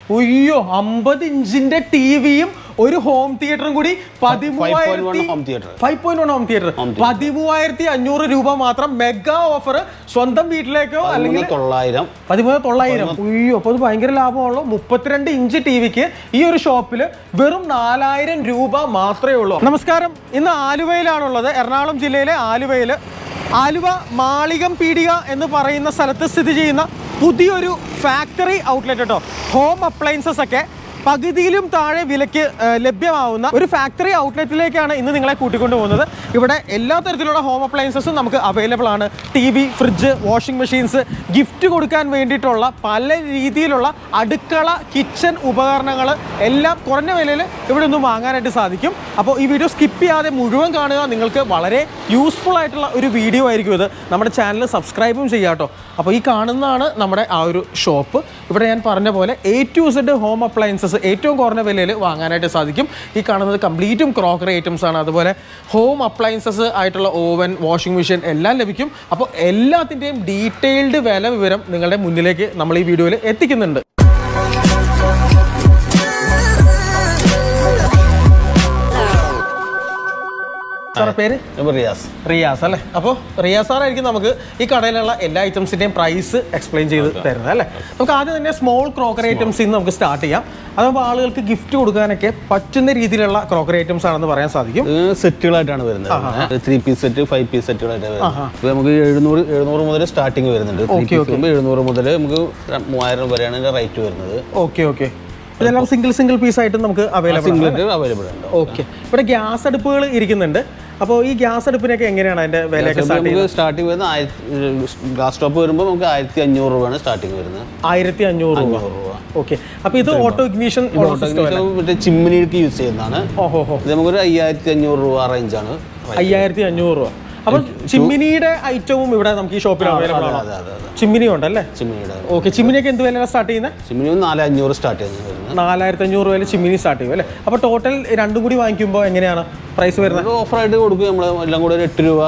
അയ്യോ അമ്പത് ഇഞ്ചിന്റെ ടിവിയും ഒരു ഹോം തിയേറ്ററും കൂടി പതിമൂവായിരത്തി home theatre. Five point one home theatre പതിമൂവായിരത്തി അഞ്ഞൂറ് രൂപ മാത്രം മെഗാ ഓഫർ സ്വന്തം വീട്ടിലേക്കോ അല്ലെങ്കിൽ പതിമൂന്ന് തൊള്ളായിരം പതിമൂന്ന് തൊള്ളായിരം അയ്യോ അപ്പോൾ അത് ഭയങ്കര ലാഭമുള്ളൂ മുപ്പത്തിരണ്ട് ഇഞ്ച് ടി വിക്ക് ഈ ഒരു ഷോപ്പിൽ വെറും നാലായിരം രൂപ മാത്രമേ ഉള്ളൂ നമസ്കാരം ഇന്ന് ആലുവയിലാണുള്ളത് എറണാകുളം ജില്ലയിലെ ആലുവയിൽ ആലുവ മാളികം പീടിക എന്ന് പറയുന്ന സ്ഥലത്ത് സ്ഥിതി ചെയ്യുന്ന പുതിയൊരു ഫാക്ടറി ഔട്ട്ലെറ്റ് കേട്ടോ ഹോം അപ്ലയൻസസ് ഒക്കെ പകുതിയിലും താഴെ വിലയ്ക്ക് ആ, ലഭ്യമാവുന്ന ഒരു ഫാക്ടറി ഔട്ട്ലെറ്റിലേക്കാണ് ഇന്ന് നിങ്ങളെ കൂട്ടിക്കൊണ്ടു പോകുന്നത് ഇവിടെ എല്ലാ തരത്തിലുള്ള ഹോം അപ്ലയൻസസും നമുക്ക് അവൈലബിൾ ആണ് T V fridge washing machines gift കൊടുക്കാൻ വേണ്ടിയിട്ടുള്ള പല രീതിയിലുള്ള അടുക്കള കിച്ചൺ ഉപകരണങ്ങൾ എല്ലാം കുറഞ്ഞ വിലയിൽ ഇവിടെ ഒന്നും വാങ്ങാനായിട്ട് സാധിക്കും അപ്പോൾ ഈ വീഡിയോ സ്കിപ്പ് ചെയ്യാതെ മുഴുവൻ കാണുക നിങ്ങൾക്ക് വളരെ യൂസ്ഫുൾ ആയിട്ടുള്ള ഒരു വീഡിയോ ആയിരിക്കും ഇത് നമ്മുടെ ചാനൽ സബ്സ്ക്രൈബും ചെയ്യാം കേട്ടോ അപ്പോൾ ഈ കാണുന്നതാണ് നമ്മുടെ ആ ഒരു ഷോപ്പ് ഇവിടെ ഞാൻ പറഞ്ഞ പോലെ A to Z home appliances ഏറ്റവും കുറഞ്ഞ വിലയിൽ വാങ്ങാനായിട്ട് സാധിക്കും ഈ കാണുന്നത് കംപ്ലീറ്റും ക്രോക്കറി ഐറ്റംസ് ആണ് അതുപോലെ ഹോം അപ്ലയൻസസ് ആയിട്ടുള്ള ഓവൻ വാഷിംഗ് മെഷീൻ എല്ലാം ലഭിക്കും അപ്പോൾ എല്ലാത്തിൻ്റെയും ഡീറ്റെയിൽഡ് വില വിവരം നിങ്ങളുടെ മുന്നിലേക്ക് നമ്മൾ ഈ വീഡിയോയിൽ എത്തിക്കുന്നുണ്ട് സാറേ പേര് ഇപ്പൊ റിയാസ് റിയാസ് അല്ലേ അപ്പോൾ റിയാസ് സാറായിരിക്കും നമുക്ക് ഈ കടയിലുള്ള എല്ലാ ഐറ്റംസിൻ്റെയും പ്രൈസ് എക്സ്പ്ലെയിൻ ചെയ്ത് തരുന്നത് അല്ലേ നമുക്ക് ആദ്യം തന്നെ സ്മോൾ ക്രോക്കറി ഐറ്റംസിൽ നിന്ന് നമുക്ക് സ്റ്റാർട്ട് ചെയ്യാം അതാകുമ്പോൾ ആളുകൾക്ക് ഗിഫ്റ്റ് കൊടുക്കാനൊക്കെ പറ്റുന്ന രീതിയിലുള്ള ക്രോക്കറി ഐറ്റംസ് ആണെന്ന് പറയാൻ സാധിക്കും ഇത് സെറ്റുകളായിട്ടാണ് വരുന്നത് three piece set five piece സെറ്റുകളായിട്ടാണ് വരുന്നത് ഇപ്പൊ നമുക്ക് എഴുന്നൂറ് എഴുന്നൂറ് മുതൽ സ്റ്റാർട്ടിങ് വരുന്നുണ്ട് ത്രീ പീസ് വരുമ്പോൾ എഴുന്നൂറ് മുതൽ നമുക്ക് ര- മൂവായിരം വരെയാണ് ഇതിന്റെ റേറ്റ് വരുന്നത് ഓക്കെ ഓക്കെ ഇതെല്ലാം സിംഗിൾ സിംഗിൾ പീസ് ആയിട്ട് നമുക്ക് അവൈലബിൾ ആണ് സിംഗിൾ അവൈലബിൾ ഉണ്ട് ഓക്കെ ഇവിടെ ഗ്യാസ് അടുപ്പുകൾ ഇരിക്കുന്നുണ്ട് അപ്പോൾ ഈ ഗ്യാസ് അടുപ്പിനൊക്കെ എങ്ങനെയാണ് അതിന്റെ വിലയൊക്കെ സ്റ്റാർട്ട് നമുക്ക് സ്റ്റാർട്ടിങ് വരുന്നത് ആയിരത്തി ഗ്ലാസ് ടോപ്പ് വരുമ്പോൾ നമുക്ക് ആയിരത്തി അഞ്ഞൂറ് രൂപയാണ് സ്റ്റാർട്ടിങ് വരുന്നത് ആയിരത്തി അഞ്ഞൂറ് രൂപ അഞ്ഞൂറ് രൂപ ഓക്കെ അപ്പോൾ ഇത് ഓട്ടോ ഇഗ്നീഷൻ മറ്റേ ചിമ്മിനിക്ക് യൂസ് ചെയ്യുന്നതാണ് ഓഹോ ഹോ ഇത് നമുക്കൊരു അയ്യായിരത്തി അഞ്ഞൂറ് രൂപ റേഞ്ചാണ് അയ്യായിരത്തി അഞ്ഞൂറ് രൂപ അപ്പം ചിമ്മിനിയുടെ ഐറ്റവും ഇവിടെ നമുക്ക് ഈ ഷോപ്പിൽ അവൈലബിൾ ആണ് അതെ അതെ അതെ ചിമ്മിനി ഉണ്ടല്ലേ ചിമ്മിനിയുടെ ഓക്കെ ചിമ്മിനിയൊക്കെ എന്ത് വിലയാണ് സ്റ്റാർട്ട് ചെയ്യുന്നത് ചിമ്മിനി നാല് അഞ്ഞൂറ് സ്റ്റാർട്ട് ചെയ്യുന്നത് വരുന്നത് നാലായിരത്തി അഞ്ഞൂറ് രൂപയിൽ ചിമ്മിനി സ്റ്റാർട്ട് ചെയ്യും അല്ലേ അപ്പോൾ ടോട്ടൽ രണ്ടും കൂടി വാങ്ങിക്കുമ്പോൾ എങ്ങനെയാണ് പ്രൈസ് വരുന്നത് നമുക്ക് ഓഫറായിട്ട് കൊടുക്കും നമ്മൾ എല്ലാം കൂടെ ഒരു എട്ട് രൂപ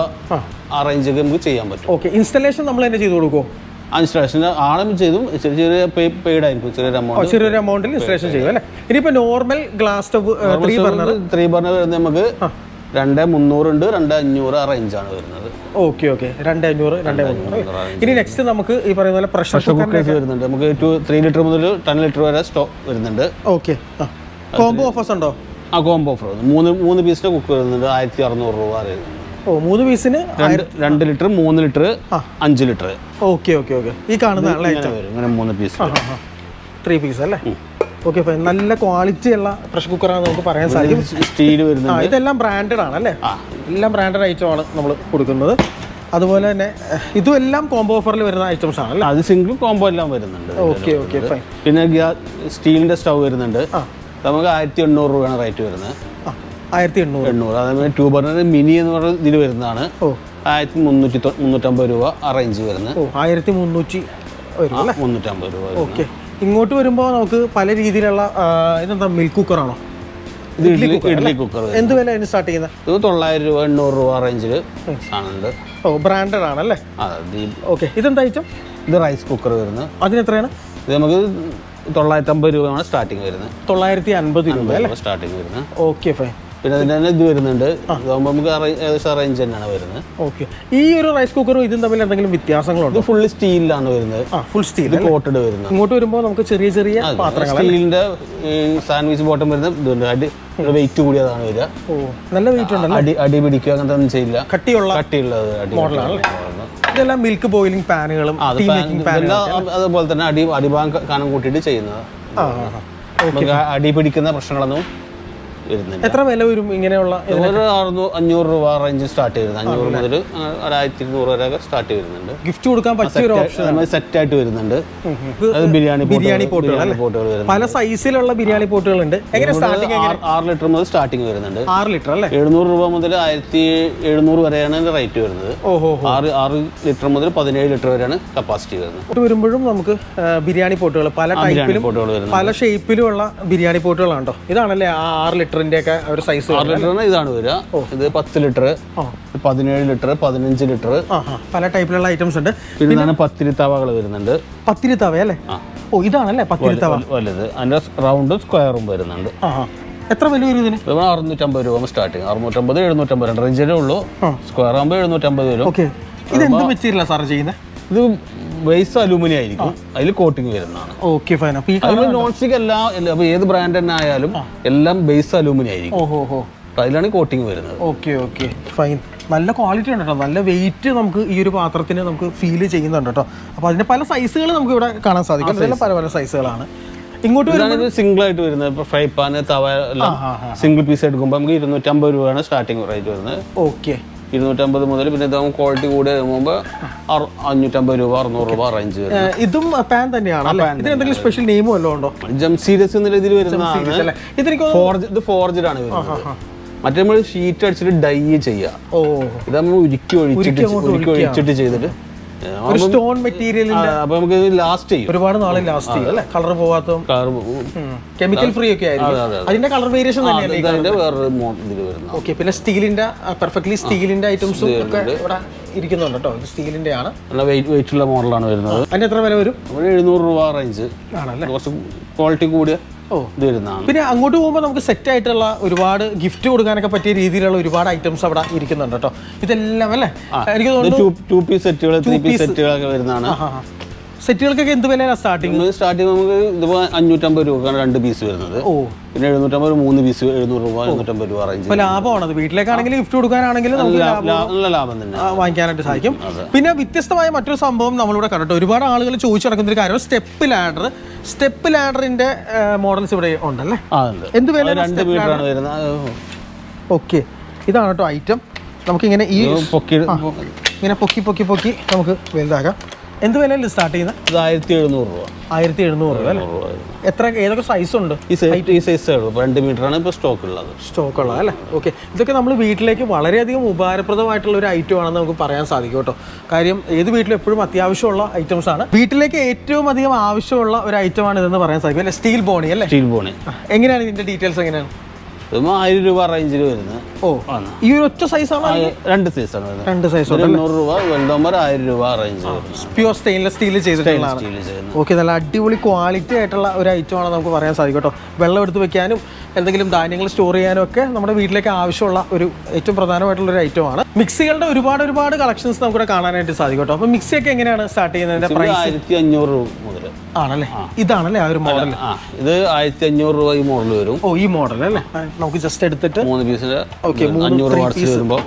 ആ റേഞ്ചൊക്കെ നമുക്ക് ചെയ്യാൻ പറ്റും ഓക്കെ ഇൻസ്റ്റലേഷൻ നമ്മൾ തന്നെ ചെയ്ത് കൊടുക്കുമോ ഇൻസ്റ്റാളേഷൻ ആളും ചെയ്തും ചെറിയ ചെറിയ പെയ്ഡ് ആയിരിക്കും ചെറിയൊരു ഓ, എമൗണ്ട് ചെറിയൊരു എമൗണ്ടിൽ ഇൻസ്റ്റലേഷൻ ചെയ്യും അല്ലേ ഇനിയിപ്പോൾ normal glass stove three burner three പറഞ്ഞ വരുന്നത് നമുക്ക് രണ്ട് മുന്നൂറുണ്ട് രണ്ട് അഞ്ഞൂറ് ആ റേഞ്ചാണ് വരുന്നത് ഓക്കെ ഓക്കെ രണ്ട് അഞ്ഞൂറ് രണ്ട് മുന്നൂറ് ഇനി നെക്സ്റ്റ് നമുക്ക് ഈ പറയുന്ന പോലെ പ്രഷർ കുക്കർ കുക്കേഴ്സ് വരുന്നുണ്ട് നമുക്ക് ടു ത്രീ ലിറ്റർ മുതൽ ടെൻ ലിറ്റർ വരെ സ്റ്റോക്ക് വരുന്നുണ്ട് ഓക്കെ ആ കോംബോ ഓഫേഴ്സ് ഉണ്ടോ ആ കോംബോ ഓഫർ വരുന്നത് മൂന്ന് മൂന്ന് പീസിന്റെ കുക്ക് വരുന്നുണ്ട് ആയിരത്തി അറുന്നൂറ് രൂപ വരുന്നത് ഓ മൂന്ന് പീസിന് രണ്ട് രണ്ട് ലിറ്റർ മൂന്ന് ലിറ്റർ അഞ്ച് ലിറ്റർ ഓക്കെ ഓക്കെ ഓക്കെ ഈ കാണുന്നതാണല്ലേ ഇങ്ങനെ വരും ഇങ്ങനെ മൂന്ന് പീസ് ത്രീ പീസ് അല്ലേ ഓക്കെ ഫൈൻ നല്ല ക്വാളിറ്റി ഉള്ള പ്രഷർ കുക്കറാണ് നമുക്ക് പറയാൻ സാധിക്കും സ്റ്റീൽ ആ വരുന്നുണ്ട് ഇതെല്ലാം ബ്രാൻഡഡ് ആണ് അല്ലേ ആ. എല്ലാം ബ്രാൻഡഡ് ഐറ്റമാണ് നമ്മൾ കൊടുക്കുന്നത് അതുപോലെ തന്നെ എഹ്, ഇതും എല്ലാം കോംബോ ഓഫറിൽ വരുന്ന ഐറ്റംസ് ആണ് അല്ലേ അത് സിംഗിൾ കോംബോ എല്ലാം വരുന്നുണ്ട് ഓക്കെ ഓക്കെ ഫൈൻ പിന്നെ സ്റ്റീലിന്റെ സ്റ്റൗ വരുന്നുണ്ട് നമുക്ക് ആയിരത്തി എണ്ണൂറ് രൂപയാണ് റേറ്റ് വരുന്നത് ആ ആയിരത്തി എണ്ണൂറ് എണ്ണൂറ് അതേപോലെ ടൂ ബർണർ മിനി എന്ന് പറഞ്ഞ ഇതിൽ വരുന്നതാണ് ഓ ആയിരത്തി മുന്നൂറ്റി തൊ- മുന്നൂറ്റമ്പത് രൂപ ആ റേഞ്ച് വരുന്നത് ഓ ആയിരത്തി മുന്നൂറ്റി വരും ആ, മുന്നൂറ്റമ്പത് രൂപ വരുന്നത്. ഓക്കെ ഇങ്ങോട്ട് വരുമ്പോൾ നമുക്ക് പല രീതിയിലുള്ള ആ, ഇതെന്താ മിൽക്ക് കുക്കറാണോ ഇത് ഇഡ്ഡലി ഇഡ്ഡലി കുക്കർ എന്ത് വില അതിന് സ്റ്റാർട്ട് ചെയ്യുന്നത് ഇത് തൊള്ളായിരം രൂപ എണ്ണൂറ് രൂപ റേഞ്ചിൽ സാധനമുണ്ട് ഓ ബ്രാൻഡഡ് ആണല്ലേ ആ ഇത് ഈ- ഓക്കെ ഇതെന്താ ഐറ്റം ഇത് റൈസ് കുക്കർ വരുന്നത് അതിന് എത്രയാണ് ഇത് നമുക്ക് തൊള്ളായിരത്തമ്പത് രൂപയാണ് സ്റ്റാർട്ടിങ് വരുന്നത് തൊള്ളായിരത്തി അൻപത് രൂപ അല്ലേ സ്റ്റാർട്ടിങ് വരുന്നത് ഓക്കെ ഫൈൻ പിന്നെ അതിൻ്റെ തന്നെ ഇത് വരുന്നുണ്ട് ഇതാകുമ്പോൾ നമുക്ക് അറേ- ഏകദേശം റേഞ്ച് തന്നെയാണ് വരുന്നത് ഓക്കെ ഈ ഒരു റൈസ് കുക്കറും ഇതും തമ്മിൽ എന്തെങ്കിലും വ്യത്യാസങ്ങളുണ്ടോ ഇത് ഫുള്ള് സ്റ്റീലിലാണ് വരുന്നത് ആ ഫുൾ സ്റ്റീൽ ഇത് കോട്ടഡ് വരുന്നത് ഇങ്ങോട്ട് വരുമ്പോൾ നമുക്ക് ചെറിയ ചെറിയ പാത്രങ്ങൾ സ്റ്റീലിന്റെ സാൻഡ്വിച്ച് ബോട്ടം വരുന്ന ഇതുണ്ട് അടി വെയിറ്റ് കൂടിയതാണ് വരിക ഓ നല്ല വെയിറ്റ് ഉണ്ടല്ലോ അടി അടി പിടിക്കുക അങ്ങനത്തെ ഒന്നും ചെയ്യില്ല കട്ടിയുള്ള കട്ടിയുള്ളത് അടി ഇതെല്ലാം മിൽക്ക് ബോയിലിംഗ് പാനുകളും ആ, അത് ടീ പാൻ- മേക്കിംഗ് പാനുകളും ഇതെല്ലാം അതുപോലെ തന്നെ അടി അടിഭാഗം ക- കനം കൂട്ടിയിട്ട് ചെയ്യുന്നത് ആ ആ, ആ. നമുക്ക് ആ അടി പിടിക്കുന്ന പ്രശ്നങ്ങളൊന്നും വരുന്നില്ല എത്ര വില വരും ഇങ്ങനെയുള്ള ഒരു അറുന്നൂറ് അഞ്ഞൂറ് രൂപ റേഞ്ച് സ്റ്റാർട്ട് ചെയ്യുന്നത് അഞ്ഞൂറ് മുതൽ ഒരു ആയിരത്തി ഇരുന്നൂറ് വരെ സ്റ്റാർട്ട് വരുന്നുണ്ട് ഗിഫ്റ്റ് കൊടുക്കാൻ പറ്റിയ ഒരു ഓപ്ഷൻ സെറ്റ് ആയിട്ട് വരുന്നുണ്ട് അത് ബിരിയാണി ബിരിയാണി പോട്ടുകൾ അല്ലേ പോട്ടുകൾ വരുന്നുണ്ട് പല സൈസിലുള്ള ബിരിയാണി പോട്ടുകൾ ഉണ്ട് എങ്ങനെ സ്റ്റാർട്ടിങ് ആറ് ആറ് ലിറ്റർ മുതൽ സ്റ്റാർട്ടിങ് വരുന്നുണ്ട് ആറ് ലിറ്റർ അല്ലേ എഴുന്നൂറ് രൂപ മുതൽ ആയിരത്തി എഴുന്നൂറ് വരെയാണ് ഇതിന്റെ റേറ്റ് വരുന്നത് ഓഹോ ആറ് ആറ് ലിറ്റർ മുതൽ പതിനേഴ് ലിറ്റർ വരെയാണ് കപ്പാസിറ്റി വരുന്നത് ഇങ്ങോട്ട് വരുമ്പോഴും നമുക്ക് ആ, ബിരിയാണി പോട്ടുകൾ പല ബിരിയാണി ടൈപ്പിലും പോട്ടുകൾ വരുന്നത് പല ഷേപ്പിലുമുള്ള ബിരിയാണി പോട്ടുകളാണ് കേട്ടോ ഇതാണല്ലേ ആ ആറ് ലിറ്ററിന്റെ ഒക്കെ ഒരു സൈസ് ആറ് ലിറ്ററിന് ഇതാണ് വരിക ഇത് പത്ത് ലിറ്റർ പതിനേഴ് ലിറ്റർ പതിനഞ്ച് ലിറ്റർ ആ ആ പല ടൈപ്പിലുള്ള ഐറ്റംസ് ഉണ്ട് പിന്നെ ഇതാണ് പത്തിരി തവകൾ വരുന്നുണ്ട് പത്തിരി തവ അല്ലേ ആ ഓ ഇതാണല്ലേ പത്തിരിത്തവ വലുത് അതിന്റെ റൗണ്ടും സ്ക്വയറും വരുന്നുണ്ട് ആ ആ. എത്ര വില വരും ഇതിന് ഇത് അറുന്നൂറ്റമ്പത് രൂപ സ്റ്റാർട്ടിങ് അറുന്നൂറ്റമ്പത് എഴുന്നൂറ്റമ്പത് രണ്ട് റേഞ്ചിലേ ഉള്ളൂ സ്ക്വയർ ആകുമ്പോൾ എഴുന്നൂറ്റമ്പത് വരും ഓക്കെ ഇത് എന്ത് മെറ്റീരിയലാണ് സാർ ചെയ്യുന്നത് ഇത് ബേസ് അലൂമിനിയം ആയിരിക്കും അതിൽ കോട്ടിങ് വരുന്നതാണ് ഓക്കെ ഫൈൻ അപ്പോൾ ഈ അതിൽ നോൺ സ്റ്റിക് എല്ലാം എല്ലാ- അപ്പൊ ഏത് ബ്രാൻഡ് തന്നെ ആയാലും എല്ലാം ബേസ് അലൂമിനിയം ആയിരിക്കും ഓഹോ ഹോ അപ്പൊ അതിലാണ് കോട്ടിങ് വരുന്നത് ഓക്കെ ഓക്കെ ഫൈൻ നല്ല ക്വാളിറ്റി ഉണ്ട് കേട്ടോ നല്ല വെയിറ്റ് നമുക്ക് ഈ ഒരു പാത്രത്തിന് നമുക്ക് ഫീൽ ചെയ്യുന്നുണ്ട് കേട്ടോ അപ്പോൾ അതിന്റെ പല സൈസുകൾ നമുക്ക് ഇവിടെ കാണാൻ സാധിക്കും ഇതെല്ലാം പല പല സൈസുകളാണ് ഇങ്ങോട്ട് വരും ഇതാണ് ഇത് സിംഗിൾ ആയിട്ട് വരുന്നത് ഇപ്പൊ ഫ്രൈ പാൻ തവ എല്ലാം ആ, സിംഗിൾ പീസ് എടുക്കുമ്പോൾ നമുക്ക് ഇരുന്നൂറ്റമ്പത് രൂപയാണ് സ്റ്റാർട്ടിങ് റേറ്റ് വരുന്നത് ഓക്കെ ഇരുന്നൂറ്റമ്പത് മുതൽ പിന്നെ ഇതാകുമ്പോൾ ക്വാളിറ്റി കൂടി വരുമ്പോൾ അഞ്ഞൂറ്റമ്പത് രൂപ അറുന്നൂറ് രൂപ റേഞ്ച് വരും ഇതും പാൻ തന്നെയാണ് അല്ലേ ഇതിന് എന്തെങ്കിലും സ്പെഷ്യൽ നെയിമും വല്ലതും ഉണ്ടോ ജം സീരിയസ് എന്ന രീതിയിൽ വരുന്നതാണ് അല്ലേ ഇതെനിക്ക് ഫോർജ് ഇത് ഫോർജഡ് ആണ് വരുന്നത് മറ്റേ നമ്മൾ ഷീറ്റ് അടിച്ചിട്ട് ഡൈ ചെയ്യുക ഓ ഇത് നമ്മൾ ഉരുക്കി ഒഴിച്ചിട്ട് ഉരുക്കി ഒഴിച്ചിട്ട് ചെയ്തിട്ട് ഒരു സ്റ്റോൺ മെറ്റീരിയൽ ആ, അപ്പൊ നമുക്ക് ലാസ്റ്റ് ചെയ്യും ഒരുപാട് നാളെ ലാസ്റ്റ് ചെയ്യും അല്ലേ കളർ പോവാത്തതും കളർ കെമിക്കൽ ഫ്രീ ഒക്കെ ആയിരിക്കും അതെ, അതെ. അതിന്റെ കളർ വേരിയേഷൻ തന്നെയല്ലേ ഈ അതിന്റെ വേറൊരു മോ- ഇതിൽ വരുന്ന ഓക്കെ പിന്നെ സ്റ്റീലിന്റെ പെർഫെക്റ്റ്ലി സ്റ്റീലിന്റെ ഐറ്റംസും ഒക്കെ ഇവിടെ ഇരിക്കുന്നുണ്ട് കേട്ടോ ഇത് സ്റ്റീലിന്റെ ആണ് നല്ല വെയിറ്റ് വെയിറ്റ് ഉള്ള മോഡലാണ് വരുന്നത് അതിന് എത്ര വില വരും നമ്മൾ എഴുന്നൂറ് രൂപ റേഞ്ച് ആണല്ലേ കുറച്ച് ക്വാളിറ്റി കൂടിയ ഓ. ഇത് വരുന്നതാണ് പിന്നെ അങ്ങോട്ട് പോകുമ്പോൾ നമുക്ക് സെറ്റ് ആയിട്ടുള്ള ഒരുപാട് ഗിഫ്റ്റ് കൊടുക്കാനൊക്കെ പറ്റിയ രീതിയിലുള്ള ഒരുപാട് ഐറ്റംസ് അവിടെ ഇരിക്കുന്നുണ്ട് കേട്ടോ ഇതെല്ലാം അല്ലേ എനിക്ക് തോന്നുന്നു ടു പീസ് സെറ്റുകൾ ത്രീ പീസ് സെറ്റുകളൊക്കെ വരുന്നതാണ് സെറ്റുകൾക്കൊക്കെ എന്ത് വിലയാണ് സ്റ്റാർട്ടിങ് സ്റ്റാർട്ടിങ് നമുക്ക് ഇതിപ്പോൾ അഞ്ഞൂറ്റമ്പത് രൂപക്കാണ് രണ്ട് പീസ് വരുന്നത് ഓ പിന്നെ എഴുന്നൂറ്റമ്പത് മൂന്ന് പീസ് എഴുന്നൂറ് രൂപ എഴുന്നൂറ്റമ്പത് രൂപ റേഞ്ച് ഇപ്പൊ ലാഭമാണ് അത് വീട്ടിലേക്കാണെങ്കിൽ ഗിഫ്റ്റ് കൊടുക്കാനാണെങ്കിലും നമുക്ക് ലാഭം നല്ല ലാഭം തന്നെ ആ, വാങ്ങിക്കാനായിട്ട് സാധിക്കും പിന്നെ വ്യത്യസ്തമായ മറ്റൊരു സംഭവം നമ്മളിവിടെ കണ്ടിട്ട് ഒരുപാട് ആളുകൾ ചോദിച്ചു നടക്കുന്ന ഒരു കാര്യം സ്റ്റെപ്പ് ലാഡർ സ്റ്റെപ്പ് ലാഡറിന്റെ മോഡൽസ് ഇവിടെ ഉണ്ടല്ലേ ആ ഉണ്ട് എന്ത് വില അത് രണ്ട് മീറ്ററാണ് വരുന്നത് ഓക്കെ ഇതാണ് കേട്ടോ ഐറ്റം നമുക്കിങ്ങനെ ഈ ഇത് പൊക്കി ഇങ്ങനെ പൊക്കി പൊക്കി പൊക്കി നമുക്ക് വലുതാക്കാം എന്ത് വിലയിൽ സ്റ്റാർട്ട് ചെയ്യുന്നത് ഇത് ആയിരത്തി എഴുന്നൂറ് രൂപ ആയിരത്തി എഴുന്നൂറ് രൂപ അല്ലേ എഴുന്നൂറ് രൂപ വരുന്നത്. എത്ര ഏതൊക്കെ സൈസ് ഉണ്ട് ഈ സൈസ് ഈ സൈസേ ഉള്ളൂ ഇപ്പോൾ രണ്ട് മീറ്ററാണ് ഇപ്പോൾ സ്റ്റോക്ക് ഉള്ളത് സ്റ്റോക്ക് ഉള്ളത് അല്ലേ ഓക്കെ ഇതൊക്കെ നമ്മൾ വീട്ടിലേക്ക് വളരെയധികം ഉപകാരപ്രദമായിട്ടുള്ള ഒരു ഐറ്റം ആണെന്ന് നമുക്ക് പറയാൻ സാധിക്കും കേട്ടോ കാര്യം ഏത് വീട്ടിലും എപ്പോഴും അത്യാവശ്യമുള്ള ഐറ്റംസ് ആണ് വീട്ടിലേക്ക് ഏറ്റവും അധികം ആവശ്യമുള്ള ഒരു ഐറ്റം ആണ് ഇതെന്ന് പറയാൻ സാധിക്കും അല്ലേ സ്റ്റീൽ ബോണി അല്ലേ സ്റ്റീൽ ബോണി ആ, എങ്ങനെയാണ് ഇതിന്റെ ഡീറ്റെയിൽസ് എങ്ങനെയാണ് ഇതുമ്പോൾ ആയിരം രൂപ റേഞ്ചിൽ വരുന്നത് ഓ ആണ് ഈ ഒരു ഒറ്റ സൈസാണ് ആ, രണ്ട് സൈസാണ് വരുന്നത് രണ്ട് സൈസ് ഒരു എണ്ണൂറ് രൂപ വലുതാകുമ്പോൾ ആയിരം രൂപ റേഞ്ച് വരുന്നത് പ്യൂർ സ്റ്റെയിൻലെസ് സ്റ്റീൽ ചെയ്തിട്ടുള്ളതാണ് സ്റ്റീൽ ചെയ്യുന്നത് ഓക്കെ നല്ല അടിപൊളി ക്വാളിറ്റി ആയിട്ടുള്ള ഒരു ഐറ്റം ആണ് നമുക്ക് പറയാൻ സാധിക്കും കേട്ടോ വെള്ളം എടുത്ത് വെക്കാനും എന്തെങ്കിലും ധാന്യങ്ങൾ സ്റ്റോർ ചെയ്യാനും ഒക്കെ നമ്മുടെ വീട്ടിലേക്ക് ആവശ്യമുള്ള ഒരു ഏറ്റവും പ്രധാനമായിട്ടുള്ള ഒരു ഐറ്റം ആണ് മിക്സികളുടെ ഒരുപാട് ഒരുപാട് കളക്ഷൻസ് നമുക്കിവിടെ കാണാനായിട്ട് സാധിക്കും കേട്ടോ അപ്പോൾ മിക്സിയൊക്കെ എങ്ങനെയാണ് സ്റ്റാർട്ട് ചെയ്യുന്നതിന്റെ പ്രൈസ് ആയിരത്തി അഞ്ഞൂറ് രൂപ മുതൽ ആണല്ലേ ഇതാണല്ലേ ആ ഒരു മോഡൽ ആ ഇത് ആയിരത്തി അഞ്ഞൂറ് രൂപ ഈ മോഡൽ വരും ഓ ഈ മോഡൽ അല്ലേ ആ, നമുക്ക് ജസ്റ്റ് എടുത്തിട്ട് മൂന്ന് പീസിന്റെ Okay, മൂന്ന് അഞ്ഞൂറ് three വാട്ട്സ് piece. വരുമ്പോൾ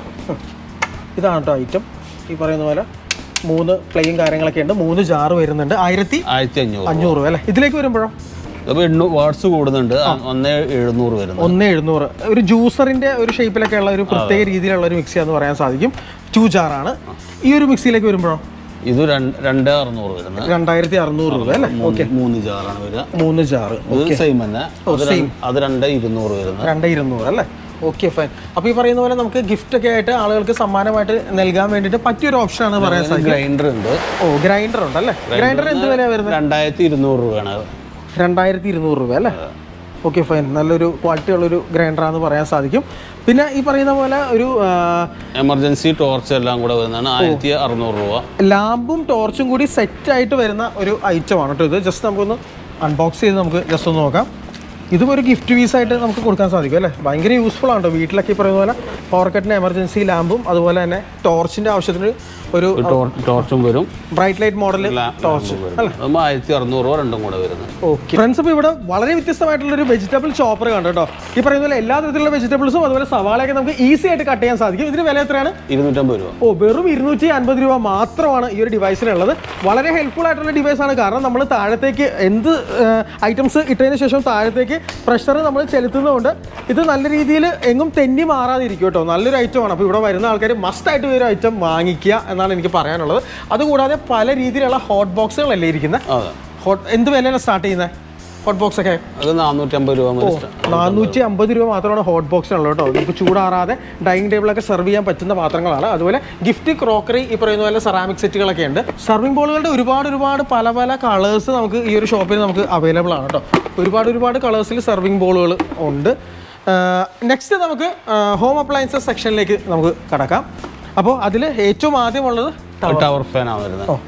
ഇതാണ് കേട്ടോ ഐറ്റം ഈ പറയുന്ന പോലെ മൂന്ന് പ്ലെയും കാര്യങ്ങളൊക്കെ ഉണ്ട് മൂന്ന് ജാറ് വരുന്നുണ്ട് ആയിരത്തി ആയിരത്തി അഞ്ഞൂറ് അഞ്ഞൂറ് രൂപ അല്ലേ ഇതിലേക്ക് വരുമ്പോഴോ അപ്പോൾ എണ്ണൂ വാട്ട്സ് കൂടുന്നുണ്ട് ഒന്ന് എഴുന്നൂറ് വരുന്നത് ഒന്ന് എഴുന്നൂറ് ഒരു ജ്യൂസറിന്റെ ഒരു ഷേപ്പിലൊക്കെ ഉള്ള ഒരു പ്രത്യേക രീതിയിലുള്ള ഒരു മിക്സി എന്ന് പറയാൻ സാധിക്കും ടു ജാറാണ് ഈ ഒരു മിക്സിയിലേക്ക് വരുമ്പോഴോ ഇത് രണ്ട് രണ്ട് അറുന്നൂറ് വരുന്നത് രണ്ടായിരത്തി അറുന്നൂറ് രൂപ അല്ലേ മൂന്ന് മൂന്ന് ജാറാണ് വരിക മൂന്ന് ജാറ് ഇത് സെയിം തന്നെ അത് രണ്ട്- അത് രണ്ട് ഇരുന്നൂറ് വരുന്നത് രണ്ട് ഇരുന്നൂറ് അല്ലേ ഓക്കെ ഫൈൻ അപ്പോൾ ഈ പറയുന്ന പോലെ നമുക്ക് ഗിഫ്റ്റ് ഒക്കെ ആയിട്ട് ആളുകൾക്ക് സമ്മാനമായിട്ട് നൽകാൻ വേണ്ടിയിട്ട് പറ്റിയൊരു ഓപ്ഷൻ ആണ് പറയാൻ സാധിക്കും ഗ്രൈൻഡർ ഉണ്ട് ഓ ഗ്രൈൻഡർ ഉണ്ട് അല്ലേ ഗ്രൈൻഡർ എന്ത് വിലയാണ് വരുന്നത് രണ്ടായിരത്തി ഇരുന്നൂറ് രൂപയാണ് രണ്ടായിരത്തി ഇരുന്നൂറ് രൂപ അല്ലേ ഓക്കെ ഫൈൻ നല്ലൊരു ക്വാളിറ്റി ഉള്ളൊരു ഗ്രൈൻഡറാന്ന് പറയാൻ സാധിക്കും പിന്നെ ഈ പറയുന്ന പോലെ ഒരു ആ, എമർജൻസി ടോർച്ച് എല്ലാം കൂടെ വരുന്നതാണ് ആയിരത്തി അറുന്നൂറ് രൂപ ലാമ്പും ടോർച്ചും കൂടി സെറ്റ് ആയിട്ട് വരുന്ന ഒരു ഐറ്റം ആണ് കേട്ടോ ഇത് ജസ്റ്റ് നമുക്കൊന്ന് അൺബോക്സ് ചെയ്ത് നമുക്ക് ജസ്റ്റ് ഒന്ന് നോക്കാം ഇതും ഒരു ഗിഫ്റ്റ് പീസ് ആയിട്ട് നമുക്ക് കൊടുക്കാൻ സാധിക്കും അല്ലേ ഭയങ്കര യൂസ്ഫുൾ ആണ് കേട്ടോ വീട്ടിലൊക്കെ ഈ പറയുന്ന പോലെ പവർ കട്ടിന് എമർജൻസി ലാമ്പും അതുപോലെ തന്നെ ടോർച്ചിന്റെ ആവശ്യത്തിന് ഒരു ഒരു ടോർ- ടോർച്ചും വരും ബ്രൈറ്റ് ലൈറ്റ് മോഡൽ ടോർച്ച് അതുമ്പോൾ ആയിരത്തി അറുന്നൂറ് രൂപ രണ്ടും കൂടെ വരുന്നത് ഓക്കെ ഫ്രണ്ട്സ് ഇപ്പോൾ ഇവിടെ വളരെ വ്യത്യസ്തമായിട്ടുള്ള ഒരു വെജിറ്റബിൾ ചോപ്പർ കണ്ടു കേട്ടോ ഈ പറയുന്ന പോലെ എല്ലാ തരത്തിലുള്ള വെജിറ്റബിൾസും അതുപോലെ സവാളയൊക്കെ നമുക്ക് ഈസി ആയിട്ട് കട്ട് ചെയ്യാൻ സാധിക്കും ഇതിന് വില എത്രയാണ് ഇരുന്നൂറ്റമ്പത് രൂപ ഓ വെറും ഇരുന്നൂറ്റി അൻപത് രൂപ മാത്രമാണ് ഈ ഒരു ഡിവൈസിനുള്ളത് വളരെ ഹെൽപ്ഫുൾ ആയിട്ടുള്ള ഡിവൈസ് ആണ് കാരണം നമ്മൾ താഴത്തേക്ക് എന്ത് ഐറ്റംസ് ഇട്ടതിന് ശേഷം താഴത്തേക്ക് പ്രഷർ നമ്മൾ ചെലുത്തുന്നതുകൊണ്ട് ഇത് നല്ല രീതിയിൽ എങ്ങും തെന്നി മാറാതിരിക്കും കേട്ടോ നല്ലൊരു ഐറ്റമാണ് അപ്പോൾ ഇവിടെ വരുന്ന ആൾക്കാർ മസ്റ്റ് ആയിട്ട് ഈ ഒരു ഐറ്റം വാങ്ങിക്കുക എന്നാണ് എനിക്ക് പറയാനുള്ളത് അതുകൂടാതെ പല രീതിയിലുള്ള ഹോട്ട് ബോക്സുകളല്ലേ ഇരിക്കുന്നത് അതെ ഹോട്ട് എന്ത് വിലയാണ് സ്റ്റാർട്ട് ചെയ്യുന്നത് ഹോട്ട് ബോക്സ് ഒക്കെ അത് നാനൂറ്റമ്പത് രൂപ മുതൽ start. നാനൂറ്റി അമ്പത് രൂപ മാത്രമാണ് ഹോട്ട് ബോക്സിനുള്ളത് കേട്ടോ നമുക്ക് ചൂടാറാതെ ഡൈനിങ് ടേബിളൊക്കെ സെർവ് ചെയ്യാൻ പറ്റുന്ന പാത്രങ്ങളാണ് അതുപോലെ ഗിഫ്റ്റ് ക്രോക്കറി ഈ പറയുന്ന പോലെ സെറാമിക് സെറ്റുകളൊക്കെ ഉണ്ട് സർവിംഗ് ബോളുകളുടെ ഒരുപാട് ഒരുപാട് പല പല കളേഴ്സ് നമുക്ക് ഈ ഒരു ഷോപ്പിൽ നമുക്ക് അവൈലബിൾ ആണ് കേട്ടോ ഒരുപാട് ഒരുപാട് കളേഴ്സിൽ സർവിംഗ് ബോളുകൾ ഉണ്ട് നെക്സ്റ്റ് നമുക്ക് ഹോം അപ്ലയൻസസ് സെക്ഷനിലേക്ക് നമുക്ക് കടക്കാം അപ്പോൾ അതിൽ ഏറ്റവും ആദ്യമുള്ളത് ടവർ ഫാനാണ് വരുന്നത് ഓ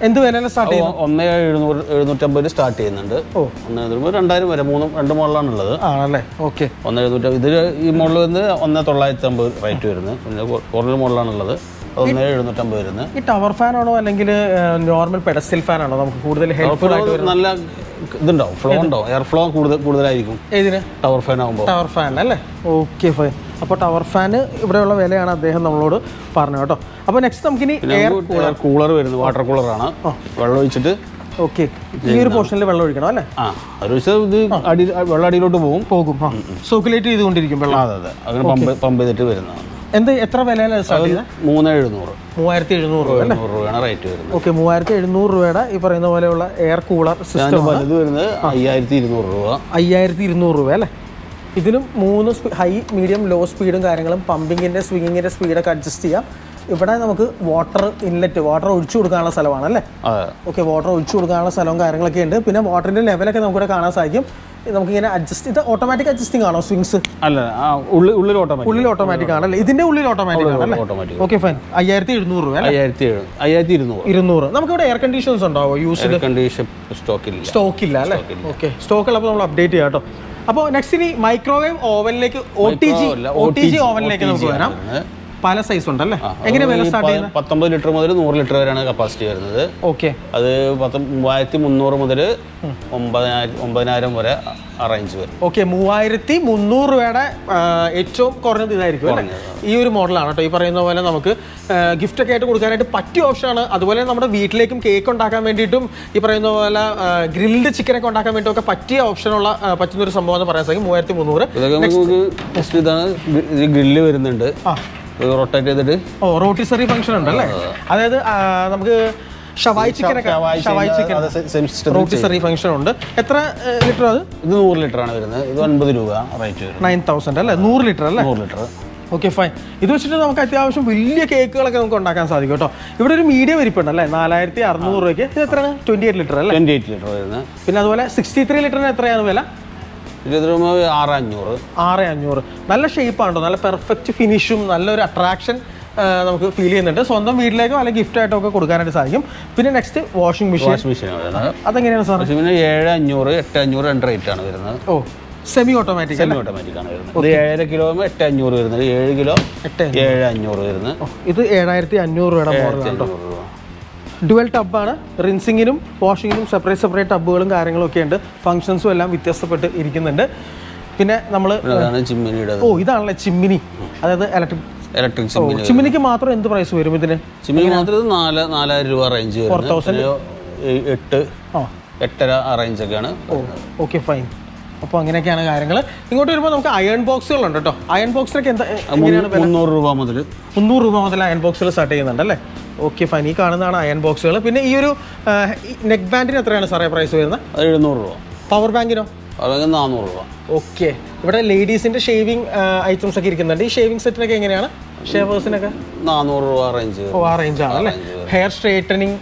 എന്ത് വിലയിലാണ് സ്റ്റാർട്ട് ചെയ്യുന്നത് ഒന്ന് എഴുന്നൂറ് എഴുന്നൂറ്റമ്പത് സ്റ്റാർട്ട് ചെയ്യുന്നുണ്ട് ഓ. ഒന്ന് എഴുന്നൂറ് രണ്ടായിരം വരെ മൂന്ന് രണ്ട് മോഡലാണുള്ളത് ആണല്ലേ ഓക്കെ ഒന്ന് എഴുന്നൂറ്റി ഇത് ഈ മോഡൽ വന്ന് ഒന്ന് തൊള്ളായിരത്തി അമ്പത് റേറ്റ് വരുന്നത് പിന്നെ കുറഞ്ഞ മോഡലാണുള്ളത് ഒന്ന് എഴുന്നൂറ്റമ്പത് വരുന്നത് ഈ ടവർ ഫാൻ ആണോ അല്ലെങ്കിൽ നോർമൽ പെഡസ്റ്റൽ ഫാൻ ആണോ നമുക്ക് കൂടുതൽ ഹെൽപ്ഫുൾ ആയിട്ട് വരുന്നത് നല്ല ഇതുണ്ടാവും ഫ്ലോ ഉണ്ടാവും എയർ ഫ്ലോ കൂടുതൽ കൂടുതലായിരിക്കും ഏതിന് ടവർ ഫാൻ ആകുമ്പോൾ ടവർ ഫാൻ അല്ലേ ഓക്കെ ഫൈൻ അപ്പോൾ ടവർ ഫാൻ ഇവിടെയുള്ള വിലയാണ് അദ്ദേഹം നമ്മളോട് പറഞ്ഞത് കേട്ടോ അപ്പോൾ നെക്സ്റ്റ് നമുക്കിനി എയർ കൂളർ വരുന്നത് വാട്ടർ കൂളറാണ് വെള്ളം ഒഴിച്ചിട്ട് ഓക്കെ ഈ ഒരു പോർഷനിൽ വെള്ളം ഒഴിക്കണം അല്ലേ ആ അത് വെച്ചാൽ ഇത് അടി വെള്ളം അടിയിലോട്ട് പോകും പോകും ആ സർക്കുലേറ്റ് ചെയ്തുകൊണ്ടിരിക്കും വെള്ളം അതെ അതെ അങ്ങനെ പമ്പ് പമ്പ് ചെയ്തിട്ട് വരുന്നതാണ് എന്ത് എത്ര വിലയാണ് സ്റ്റാർട്ട് ചെയ്തത് മൂന്ന് എഴുന്നൂറ് മൂവായിരത്തി എഴുന്നൂറ് രൂപ അല്ലേ എഴുന്നൂറ് രൂപയാണ് റേറ്റ് വരുന്നത് ഓക്കെ മൂവായിരത്തി എഴുന്നൂറ് രൂപയുടെ ഈ പറയുന്ന പോലെയുള്ള എയർ കൂളർ സിസ്റ്റം അതിന്റെ വലുത് വരുന്നത് അയ്യായിരത്തി ഇരുന്നൂറ് രൂപ അയ്യായിരത്തി ഇരുന്നൂറ് രൂപ അല്ലേ ഇതിനും മൂന്ന് ഹൈ മീഡിയം ലോ സ്പീഡും കാര്യങ്ങളും പമ്പിങ്ങിൻ്റെ സ്വിങ്ങിങ്ങിൻ്റെ സ്പീഡൊക്കെ അഡ്ജസ്റ്റ് ചെയ്യാം ഇവിടെ നമുക്ക് വാട്ടർ ഇൻലെറ്റ് വാട്ടർ ഒഴിച്ചു കൊടുക്കാനുള്ള സ്ഥലമാണ് അല്ലേ അതെ ഓക്കെ വാട്ടർ ഒഴിച്ചു കൊടുക്കാനുള്ള സ്ഥലവും കാര്യങ്ങളൊക്കെ ഉണ്ട് പിന്നെ വാട്ടറിൻ്റെ ലെവലൊക്കെ നമുക്കിവിടെ കാണാൻ സാധിക്കും നമുക്കിങ്ങനെ അഡ്ജസ്റ്റ് ഇത് ഓട്ടോമാറ്റിക് അഡ്ജസ്റ്റിംഗ് ആണോ സ്വിങ്സ് അല്ല ആ ഉള്ളിൽ ഉള്ളിൽ ഓട്ടോമാറ്റിക് ഉള്ളിൽ ഓട്ടോമാറ്റിക് ആണല്ലേ ഇതിൻ്റെ ഉള്ളിൽ ഓട്ടോമാറ്റിക് ആണല്ലേ ഓട്ടോമാറ്റിക് ഓക്കെ ഫൈൻ അയ്യായിരത്തി എഴുന്നൂറ് രൂപ അല്ലേ അയ്യായിരത്തി എഴു അയ്യായിരത്തി ഇരുന്നൂറ് ഇരുന്നൂറ് നമുക്കിവിടെ എയർ കണ്ടീഷൻസ് ഉണ്ടാവോ യൂസ് എയർ കണ്ടീഷൻ സ്റ്റോക്കില്ല സ്റ്റോക്ക് ഇല്ല അല്ലേ ഓക്കെ സ്റ്റോക്ക് ഉള്ളപ്പോൾ നമ്മൾ അപ്ഡേറ്റ് ചെയ്യാം കേട്ടോ അപ്പോൾ നെക്സ്റ്റ് ഇനി മൈക്രോവേവ് ഓവനിലേക്ക് ഒ ടി ജി അല്ല, ഒ ടി ജി ഓവനിലേക്ക് നമുക്ക് വരാം പല സൈസ് ഉണ്ടല്ലേ ആ, എങ്ങനെ വില ഈ സ്റ്റാർട്ട് പ- ചെയ്യുന്നത് പത്തൊമ്പത് ലിറ്റർ മുതൽ നൂറ് ലിറ്റർ വരെയാണ് കപ്പാസിറ്റി വരുന്നത് ഓക്കെ അത് പത്ത് മൂവായിരത്തി മുന്നൂറ് മുതൽ ഒമ്പതിനായിരം ഒമ്പതിനായിരം വരെ ആ റേഞ്ച് വരും ഓക്കെ മൂവായിരത്തി മുന്നൂറ് രൂപയുടെ ആ, ഏറ്റവും കുറഞ്ഞത് ഇതായിരിക്കും അല്ലേ ഈ ഒരു മോഡലാണ് കേട്ടോ ഈ പറയുന്ന പോലെ നമുക്ക് ഗിഫ്റ്റ് ഒക്കെ ആയിട്ട് കൊടുക്കാനായിട്ട് പറ്റിയ ഓപ്ഷനാണ് അതുപോലെ നമ്മുടെ വീട്ടിലേക്കും കേക്ക് ഉണ്ടാക്കാൻ വേണ്ടിയിട്ടും ഈ പറയുന്ന പോലെ ഗ്രിൽഡ് ചിക്കൻ ഒക്കെ ഉണ്ടാക്കാൻ വേണ്ടിയിട്ടും ഒക്കെ പറ്റിയ ഓപ്ഷനുള്ള ആ, പറ്റുന്ന ഒരു സംഭവം എന്ന് പറയാൻ സാധിക്കും മൂവായിരത്തി മുന്നൂറ് ഇതൊക്കെ നമുക്ക് ജസ്റ്റ് ഇതാണ് ഗ- ഇത് ഗ്രില്ല് വരുന്നുണ്ട് ആ റൊട്ടേറ്റ് ചെയ്തിട്ട് ഓ റോട്ടിസറി ഫംഗ്ഷൻ ഉണ്ടല്ലേ അതായത് ആ, നമുക്ക് ഷവായ് ചിക്കൻ ഒക്കെ ഷവായ് chicken same system rotisserie function ഉണ്ട് എത്ര ലിറ്റർ അത് ഇത് നൂറ് ലിറ്റർ ആണ് വരുന്നത് ഇത് ഒൻപത് രൂപ റേറ്റ് വരും നയൻ തൗസൻഡ് അല്ലേ നൂറ് ലിറ്റർ അല്ലേ നൂറ് ലിറ്റർ ഓക്കെ ഫൈൻ ഇത് വെച്ചിട്ട് നമുക്ക് അത്യാവശ്യം വലിയ കേക്കുകളൊക്കെ നമുക്ക് ഉണ്ടാക്കാൻ സാധിക്കും കേട്ടോ ഇവിടെ ഒരു മീഡിയം വരിപ്പുണ്ട് അല്ലേ നാലായിരത്തി അറുന്നൂറ് രൂപയ്ക്ക് ഇത് എത്രയാണ് ട്വന്റി എയ്റ്റ് ലിറ്റർ അല്ലേ ട്വന്റി എയ്റ്റ് ലിറ്റർ വരുന്നത് പിന്നെ അതുപോലെ സിക്സ്റ്റി ത്രീ ലിറ്ററിന് എത്രയാണ് വില ഇത് വരുമ്പോൾ ആറ് അഞ്ഞൂറ് ആറ് അഞ്ഞൂറ് നല്ല ഷേപ്പാണ് കേട്ടോ നല്ല പെർഫെക്റ്റ് ഫിനിഷും നല്ലൊരു അട്രാക്ഷൻ നമുക്ക് ഫീൽ ചെയ്യുന്നുണ്ട് സ്വന്തം വീട്ടിലേക്കോ അല്ലെങ്കിൽ ഗിഫ്റ്റ് ആയിട്ടോ ഒക്കെ കൊടുക്കാനായിട്ട് സാധിക്കും പിന്നെ next washing machine wash machine വരുന്നത് അതെങ്ങനെയാണ് സാർ വാഷ് മെഷീൻ ഏഴ് അഞ്ഞൂറ് എട്ട് അഞ്ഞൂറ് രണ്ട് റേറ്റ് ആണ് വരുന്നത് ഓ സെമി ഓട്ടോമാറ്റിക് സെമി ഓട്ടോമാറ്റിക് ആണ് വരുന്നത് ഇത് ഏഴര കിലോ എട്ട് അഞ്ഞൂറ് വരുന്നത് ഏഴ് കിലോ എട്ട് ഏഴ് അഞ്ഞൂറ് വരുന്നത് ഓ, ഇത് ഏഴായിരത്തി അഞ്ഞൂറ് രൂപയുടെ മോഡലാണ് കേട്ടോ അഞ്ഞൂറ് രൂപ ഡുവൽ ടബാണ് റിൻസിങ്ങിനും വാഷിങ്ങിനും സെപ്പറേറ്റ് സെപ്പറേറ്റ് ടബുകളും കാര്യങ്ങളും ഒക്കെ ഉണ്ട് ഫങ്ഷൻസും എല്ലാം വ്യത്യസ്തപ്പെട്ട് ഇരിക്കുന്നുണ്ട് പിന്നെ നമ്മൾ പിന്നെ അതാണ് ചിമ്മിനിയുടെ ഓ ഇതാണല്ലേ ചിമ്മിനി അതായത് ഇലക്ട്രിക് ഇലക്ട്രിക് ഓ ചിമ്മിനി ചിമ്മിനിക്ക് മാത്രം എന്ത് പ്രൈസ് വരും ഇതിന് ചിമ്മിനി മാത്രം ഇത് നാല് നാലായിരം രൂപ റേഞ്ച് വരുന്നത് പിന്നെ ഏ- എട്ട് ആ എട്ടര ആ റേഞ്ച് ഒക്കെയാണ് ഓ ഓക്കെ ഫൈൻ അപ്പോൾ അങ്ങനെയൊക്കെയാണ് കാര്യങ്ങൾ ഇങ്ങോട്ട് വരുമ്പോൾ നമുക്ക് അയൺ ബോക്സുകളുണ്ട് കേട്ടോ അയൺ ബോക്സിനൊക്കെ എന്താ എങ്ങനെയാണ് വില മുന്നൂറ് രൂപ മുതൽ മുന്നൂറ് രൂപ മുതൽ അയൺ ബോക്സുകൾ സ്റ്റാർട്ട് ചെയ്യുന്നുണ്ട് അല്ലേ ഓക്കെ ഫൈൻ ഈ കാണുന്നതാണ് അയൺ ബോക്സുകൾ പിന്നെ ഈ ഒരു നെക്ക് ബാൻഡിന് എത്രയാണ് സാറേ പ്രൈസ് വരുന്നത് അത് എഴുന്നൂറ് രൂപ പവർ ബാങ്കിനോ അതൊക്കെ നാനൂറ് രൂപ ഓക്കെ ഇവിടെ ലേഡീസിന്റെ ഷേവിംഗ് ഐറ്റംസ് ഒക്കെ ഇരിക്കുന്നുണ്ട് ഈ ഷേവിംഗ് സെറ്റിനൊക്കെ എങ്ങനെയാണ് ഷേവേഴ്സിനൊക്കെ നാനൂറ് രൂപ റേഞ്ച് ഓ ആ റേഞ്ച് ആണ് അല്ലേ ഹെയർ സ്ട്രേറ്റനിങ്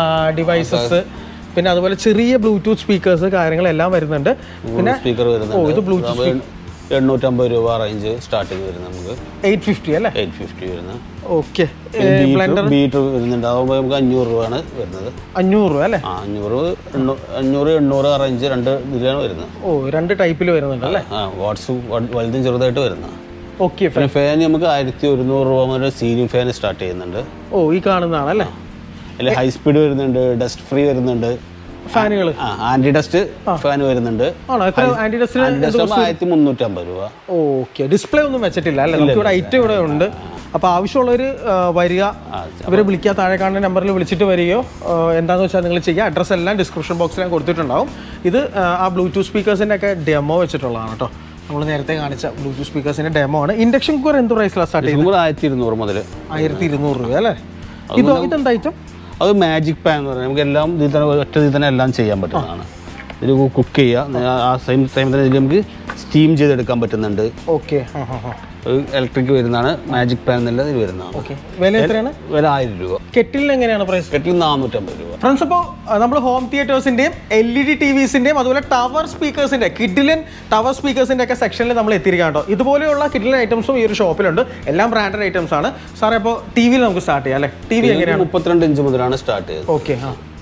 ഡിവൈസസ് പിന്നെ അതുപോലെ ചെറിയ ബ്ലൂടൂത്ത് സ്പീക്കേഴ്സ് കാര്യങ്ങളെല്ലാം വരുന്നുണ്ട് പിന്നെ സ്പീക്കർ ഓ വരുന്നുണ്ട് ഇത് ബ്ലൂടൂത്ത് അതാകുമ്പോ എണ്ണൂറ്റമ്പത് രൂപ റേഞ്ച് സ്റ്റാർട്ടിങ് വരുന്നത് നമുക്ക് എയ്റ്റ് ഫിഫ്റ്റി അല്ലേ എയ്റ്റ് ഫിഫ്റ്റി വരുന്നത് ഓക്കെ ബീറ്റർ ബീറ്റർ വരുന്നുണ്ട് അതാകുമ്പോൾ നമുക്ക് അഞ്ഞൂറ് രൂപയാണ് വരുന്നത് അഞ്ഞൂറ് രൂപ അല്ലേ ആ അഞ്ഞൂറ് എണ്ണൂ- അഞ്ഞൂറ് എണ്ണൂറ് ആ റേഞ്ച് രണ്ട് ഇതിലാണ് വരുന്നത് ഓ രണ്ട് ടൈപ്പിൽ വരുന്നുണ്ട് അല്ലേ ആ വാട്സ് വലുതും ചെറുതായിട്ട് വരുന്നത് ഓക്കെ പിന്നെ ഫാൻ നമുക്ക് ആയിരത്തി ഒരുന്നൂറ് രൂപ മുതൽ സീലിംഗ് ഫാൻ സ്റ്റാർട്ട് ചെയ്യുന്നുണ്ട് ഓ ഈ കാണുന്നതാണ് അല്ലേ അതിൽ ഹൈ സ്പീഡ് വരുന്നുണ്ട് ഡസ്റ്റ് ഫ്രീ വരുന്നുണ്ട് ഫാനുകൾ ആ ആന്റി ഡസ്റ്റ് ഫാൻ വരുന്നുണ്ട് ആണോ എത്ര ആന്റി ഡസ്റ്റിന് ആന്റി ഡസ്റ്റ് ആയിരത്തി മുന്നൂറ്റമ്പത് രൂപ ഓക്കെ ഡിസ്പ്ലേ ഒന്നും വെച്ചിട്ടില്ല അല്ലേ നമുക്ക് ഇവിടെ ഐറ്റം ഇവിടെ ഉണ്ട് അപ്പോൾ ആവശ്യമുള്ളവർ വരിക ഇവരെ വിളിക്കുക താഴെ കാണുന്ന നമ്പറിൽ വിളിച്ചിട്ട് വരികയോ ആ, എന്താണെന്ന് വെച്ചാൽ നിങ്ങൾ ചെയ്യുക അഡ്രസ്സ് എല്ലാം ഡിസ്ക്രിപ്ഷൻ ബോക്സിൽ ഞാൻ കൊടുത്തിട്ടുണ്ടാവും ഇത് ആ, ആ ബ്ലൂടൂത്ത് സ്പീക്കേഴ്സിൻ്റെ ഒക്കെ ഡെമോ വെച്ചിട്ടുള്ളതാണ് കേട്ടോ നമ്മൾ നേരത്തെ കാണിച്ച ബ്ലൂടൂത്ത് സ്പീക്കേഴ്സിൻ്റെ ഡെമോ ആണ് ഇൻഡക്ഷൻ കുക്കർ എന്ത് പ്രൈസിലാണ് സ്റ്റാർട്ട് ചെയ്യുന്നത് നമുക്ക് ആയിരത്തി ഇരുന്നൂറ് മുതൽ ആയിരത്തി ഇരുന്നൂറ് രൂപ അല്ലേ ഇതോ ഇതെന്താ ഐറ്റം അത് മാജിക് പാൻ എന്ന് പറഞ്ഞാൽ നമുക്ക് എല്ലാം ഇതിൽ തന്നെ ഒറ്റ ഇതിൽ തന്നെ എല്ലാം ചെയ്യാൻ പറ്റുന്നതാണ് ഇത് കുക്ക് ചെയ്യുക ആ സെയിം ടൈം തന്നെ ഇതിൽ നമുക്ക് സ്റ്റീം ചെയ്തെടുക്കാൻ പറ്റുന്നുണ്ട് ഓക്കെ ആ ഹാ ഹാ ഇലക്ട്രിക് വരുന്നതാണ് മാജിക് പാൻ എന്നുള്ളത് ഇത് വരുന്നതാണ് ഓക്കെ വില എത്രയാണ് വില ആയിരം രൂപ കെറ്റിലിന് എങ്ങനെയാണ് പ്രൈസ് കെറ്റിൽ നാനൂറ്റമ്പത് രൂപ ഫ്രണ്ട്സ് അപ്പോൾ നമ്മൾ ഹോം തിയേറ്റേഴ്സിന്റെയും എൽ ഇ ഡി ടി വിസിന്റെയും അതുപോലെ ടവർ സ്പീക്കേഴ്സിന്റെ കിഡിലൻ ടവർ സ്പീക്കേഴ്സിന്റെ ഒക്കെ സെക്ഷനിൽ നമ്മൾ എത്തിയിരിക്കാം കേട്ടോ ഇതുപോലെയുള്ള കിഡിലൻ ഐറ്റംസും ഈ ഒരു ഷോപ്പിലുണ്ട് എല്ലാം ബ്രാൻഡഡ് ഐറ്റംസ് ആണ് സാറേ അപ്പോൾ ടി വിയിൽ നമുക്ക് സ്റ്റാർട്ട് ചെയ്യാം അല്ലേ ടി വി എങ്ങനെയാണ് മുപ്പത്തിരണ്ട് ഇഞ്ച് മുതലാണ് സ്റ്റാർട്ട് ചെയ്തത് ഓക്കെ ആ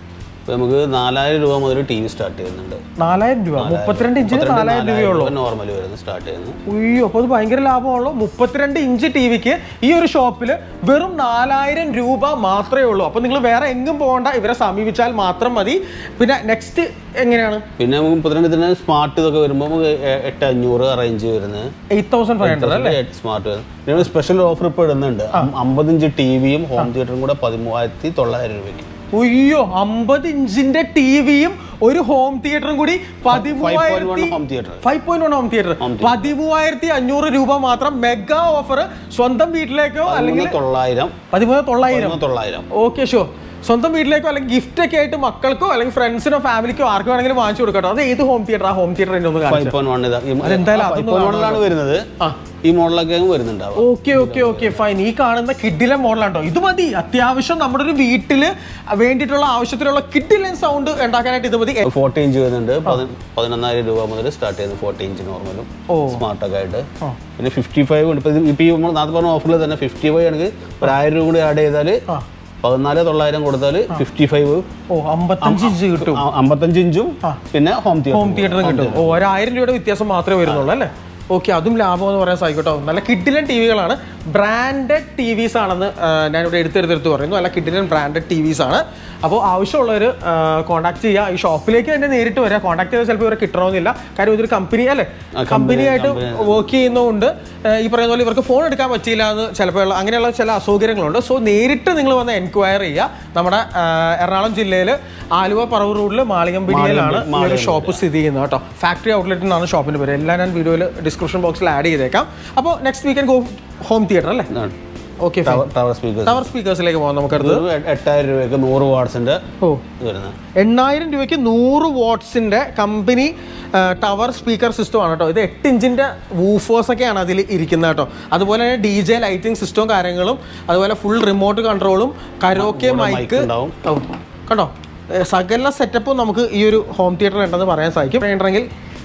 ഇപ്പൊ നമുക്ക് നാലായിരം രൂപ മുതൽ ടി വി സ്റ്റാർട്ട് ചെയ്യുന്നുണ്ട് നാലായിരം രൂപ മുപ്പത്തിരണ്ട് ഇഞ്ചിന് നാലായിരം രൂപയുള്ളൂ നോർമൽ വരുന്നത് സ്റ്റാർട്ട് ചെയ്യുന്നത് അയ്യോ അപ്പോൾ അത് ഭയങ്കര ലാഭമുള്ളൂ മുപ്പത്തിരണ്ട് ഇഞ്ച് ടി വിക്ക് ഈ ഒരു ഷോപ്പിൽ വെറും നാലായിരം രൂപ മാത്രമേ ഉള്ളൂ അപ്പോൾ നിങ്ങൾ വേറെ എങ്ങും പോകണ്ട ഇവരെ സമീപിച്ചാൽ മാത്രം മതി പിന്നെ നെക്സ്റ്റ് എങ്ങനെയാണ് പിന്നെ നമുക്ക് മുപ്പത്തിരണ്ട് തന്നെ സ്മാർട്ട് ഇതൊക്കെ വരുമ്പോൾ നമുക്ക് എ- എട്ട് അഞ്ഞൂറ് റേഞ്ച് വരുന്നത് എയ്റ്റ് തൗസൻഡ് ഫൈവ് ഹൺഡ്രഡ് അല്ലേ സ്മാർട്ട് വരുന്നത് സ്പെഷ്യൽ ഓഫർ ഇപ്പോൾ ഇടുന്നുണ്ട് അമ്പത് ഇഞ്ച് ടി വിയും ഹോം തിയേറ്ററും കൂടെ പതിമൂവായിരത്തി തൊള്ളായിരം രൂപയ്ക്ക് അയ്യോ അമ്പത് ഇഞ്ചിന്റെ ടി വിയും ഒരു ഹോം തിയേറ്ററും കൂടി പതിമൂവായിരത്തി home theatre five point one home theatre പതിമൂവായിരത്തി അഞ്ഞൂറ് രൂപ മാത്രം മെഗാ ഓഫർ സ്വന്തം വീട്ടിലേക്കോ അല്ലെങ്കിൽ തൊള്ളായിരം പതിമൂന്ന് തൊള്ളായിരം പതിമൂന്ന് തൊള്ളായിരം ഓക്കെ ഷോ സ്വന്തം വീട്ടിലേക്കോ അല്ലെങ്കിൽ ഗിഫ്റ്റ് ഒക്കെ ആയിട്ട് മക്കൾക്കോ അല്ലെങ്കിൽ ഫ്രണ്ട്സിനോ ഫാമിലിക്കോ ആർക്ക് വേണമെങ്കിലും വാങ്ങിച്ചു കൊടുക്കട്ടോ അത് ഏത് ഹോം തിയേറ്റർ ആ ഹോം തിയേറ്റർ എന്നെ ഒന്ന് ഫൈവ് കാണിച്ചു പോയിന്റ് വൺ ഇതാ അതെന്തായാലും ഫൈവ് അതൊന്ന് പോയിന്റ് വണ്ണിലാണ് വരുന്നത് ആ. ഈ മോഡലൊക്കെ വരുന്നുണ്ടാവും ഓക്കെ ഓക്കെ ഓക്കെ ഫൈൻ ഈ കാണുന്ന കിഡിലെ മോഡലാണോ ഇത് മതി അത്യാവശ്യം നമ്മുടെ ഒരു വീട്ടില് വേണ്ടിയിട്ടുള്ള ആവശ്യത്തിലുള്ള കിഡിലൻ സൗണ്ട് ഉണ്ടാക്കാനായിട്ട് ഇത് മതി ഫോർട്ടി ഇഞ്ച് വരുന്നുണ്ട് പതി- പതിനൊന്നായിരം രൂപ മുതൽ സ്റ്റാർട്ട് ചെയ്യുന്നത് ഫോർട്ടി ഇഞ്ച് നോർമലും ഓ. സ്മാർട്ടൊക്കെ ആയിട്ട് ആ. പിന്നെ ഫിഫ്റ്റി ഫൈവ് ഉണ്ട് ഇപ്പൊ ഇത് ഇപ്പൊ ഈ നമ്മൾ നേരത്തെ പറഞ്ഞ ഓഫറിൽ തന്നെ ഫിഫ്റ്റി ഫൈവ് ആണെങ്കിൽ ഒരു ആയിരം രൂപ കൂടി ആഡ് ചെയ്താൽ ആ. പതിനാല് തൊള്ളായിരം കൊടുത്താൽ ഫിഫ്റ്റി ഫൈവ് ഓ അമ്പത്തഞ്ച് ഇഞ്ച് കിട്ടും അമ്പത്തഞ്ച് ഇഞ്ചും പിന്നെ ഹോം ഹോം തിയേറ്റർ തിയേറ്ററിന് കിട്ടും ഓ ഒരായിരം രൂപയുടെ വ്യത്യാസം മാത്രമേ വരുന്നുള്ളൂ അല്ലേ ഓക്കെ അതും ലാഭം എന്ന് പറയാൻ സാധിക്കട്ടോ നല്ല കിഡിലൻ ടി വികളാണ് ബ്രാൻഡഡ് ടി വിസ് ആണെന്ന് ആ, ഞാനിവിടെ എടുത്തെടുത്തെടുത്ത് പറയുന്നു നല്ല കിഡിലൻ ബ്രാൻഡഡ് ടി വിസ് ആണ് അപ്പോൾ ആവശ്യമുള്ളവർ കോൺടാക്ട് ചെയ്യുക ഈ ഷോപ്പിലേക്ക് തന്നെ നേരിട്ട് വരിക കോൺടാക്ട് ചെയ്താൽ ചിലപ്പോൾ ഇവരെ കിട്ടണമെന്നില്ല കാര്യം ഇതൊരു കമ്പനി അല്ലേ കമ്പനിയായിട്ട് വർക്ക് ചെയ്യുന്നതുകൊണ്ട് ആ, ഈ പറയുന്ന പോലെ ഇവർക്ക് ഫോൺ എടുക്കാൻ പറ്റിയില്ല എന്ന് ചിലപ്പോൾ ഉള്ള- അങ്ങനെയുള്ള ചില അസൗകര്യങ്ങളുണ്ട് സോ നേരിട്ട് നിങ്ങൾ വന്ന് എൻക്വയർ ചെയ്യുക നമ്മുടെ ആ, എറണാകുളം ജില്ലയിൽ ആലുവ പറവൂർ റോഡിൽ മാളികമ്പടിയിലാണ് ഈ ഒരു ഷോപ്പ് സ്ഥിതി ചെയ്യുന്നത് കേട്ടോ ഫാക്ടറി ഔട്ട്ലെറ്റ് എന്നാണ് ഷോപ്പിന്റെ പേര് എല്ലാം ഞാൻ വീഡിയോയിൽ ഡിസ്ക്രിപ്ഷൻ ബോക്സിൽ ആഡ് ചെയ്തേക്കാം അപ്പോൾ next weekend go home theatre അല്ലേ ഓക്കെ ടവർ സ്പീക്കേഴ്സ് ടവർ സ്പീക്കേഴ്സിലേക്ക് പോകാം നമുക്കടുത്ത് എട്ടായിരം രൂപയ്ക്ക് നൂറ് വാട്സിന്റെ ഓ വരുന്നത് എണ്ണായിരം രൂപയ്ക്ക് നൂറ് വാട്ട്സിന്റെ കമ്പനി ടവർ സ്പീക്കർ സിസ്റ്റം ആണ് കേട്ടോ ഇത് എട്ട് ഇഞ്ചിന്റെ വൂഫേഴ്സ് ഒക്കെയാണ് അതിൽ ഇരിക്കുന്നത് കേട്ടോ അതുപോലെ തന്നെ ഡി ജെ ലൈറ്റിംഗ് സിസ്റ്റവും കാര്യങ്ങളും അതുപോലെ ഫുൾ റിമോട്ട് കൺട്രോളും കരോക്കെ മൈക്ക് ഉണ്ടാവും കണ്ടോ ഏ, സകല സെറ്റപ്പും നമുക്ക് ഈ ഒരു ഹോം തിയേറ്റർ ഉണ്ടെന്ന് പറയാൻ സാധിക്കും വേണ്ടെങ്കിൽ